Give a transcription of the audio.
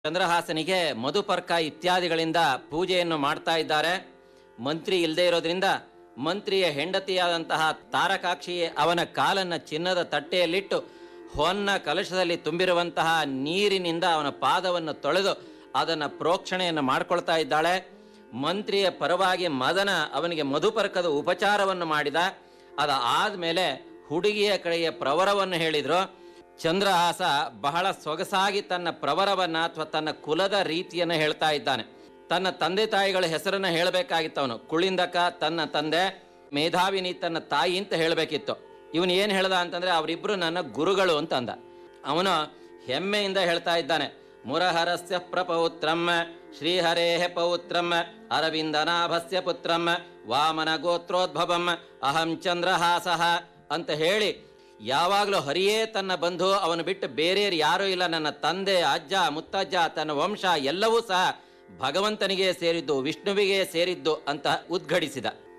ಚಂದ್ರಹಾಸನಿಗೆ ಮಧುಪರ್ಕ ಇತ್ಯಾದಿಗಳಿಂದ ಪೂಜೆಯನ್ನು ಮಾಡ್ತಾ ಇದ್ದಾರೆ ಮಂತ್ರಿ ಇಲ್ಲದೆ ಇರೋದ್ರಿಂದ ಮಂತ್ರಿಯ ಹೆಂಡತಿಯಾದಂತಹ ತಾರಕಾಕ್ಷಿಯೇ ಅವನ ಕಾಲನ್ನ ಚಿನ್ನದ ತಟ್ಟೆಯಲ್ಲಿಟ್ಟು ಹೊನ್ನ ಕಲಶದಲ್ಲಿ ತುಂಬಿರುವಂತಹ ನೀರಿನಿಂದ ಅವನ ಪಾದವನ್ನು ತೊಳೆದು ಅದನ್ನು ಪ್ರೋಕ್ಷಣೆಯನ್ನು ಮಾಡ್ಕೊಳ್ತಾ ಇದ್ದಾಳೆ ಮಂತ್ರಿಯ ಪರವಾಗಿ ಮದನ ಅವನಿಗೆ ಮಧುಪರ್ಕದ ಉಪಚಾರವನ್ನು ಮಾಡಿದ ಅದ ಆದ್ಮೇಲೆ ಹುಡುಗಿಯ ಕಡೆಯ ಪ್ರವರವನ್ನು ಹೇಳಿದ್ರು ಚಂದ್ರಹಾಸ ಬಹಳ ಸೊಗಸಾಗಿ ತನ್ನ ಪ್ರವರವನ್ನ ಅಥವಾ ತನ್ನ ಕುಲದ ರೀತಿಯನ್ನು ಹೇಳ್ತಾ ಇದ್ದಾನೆ ತನ್ನ ತಂದೆ ತಾಯಿಗಳ ಹೆಸರನ್ನ ಹೇಳಬೇಕಾಗಿತ್ತು ಅವನು ಕುಳಿಂದಕ ತನ್ನ ತಂದೆ ಮೇಧಾವಿನಿ ತನ್ನ ತಾಯಿ ಅಂತ ಹೇಳಬೇಕಿತ್ತು ಇವನು ಏನು ಹೇಳ್ದ ಅಂತಂದ್ರೆ ಅವರಿಬ್ರು ನನ್ನ ಗುರುಗಳು ಅಂತ ಅಂದ ಅವನು ಹೆಮ್ಮೆಯಿಂದ ಹೇಳ್ತಾ ಇದ್ದಾನೆ ಮುರಹರಸ್ಯ ಪ್ರಪೌತ್ರಂ ಶ್ರೀಹರೇಹ ಪೌತ್ರಂ ಅರವಿಂದನಾಭಸ್ಯ ಪುತ್ರಂ ವಾಮನ ಗೋತ್ರೋದ್ಭವಂ ಅಹಂ ಚಂದ್ರಹಾಸಃ ಅಂತ ಹೇಳಿ ಯಾವಾಗಲೂ ಹರಿಯೇ ತನ್ನ ಬಂಧು ಅವನು ಬಿಟ್ಟು ಬೇರೆ ಯಾರೂ ಇಲ್ಲ ನನ್ನ ತಂದೆ ಅಜ್ಜ ಮುತ್ತಜ್ಜ ತನ್ನ ವಂಶ ಎಲ್ಲವೂ ಸಹ ಭಗವಂತನಿಗೆ ಸೇರಿದ್ದು ವಿಷ್ಣುವಿಗೆ ಸೇರಿದ್ದು ಅಂತ ಉದ್ಘಟಿಸಿದ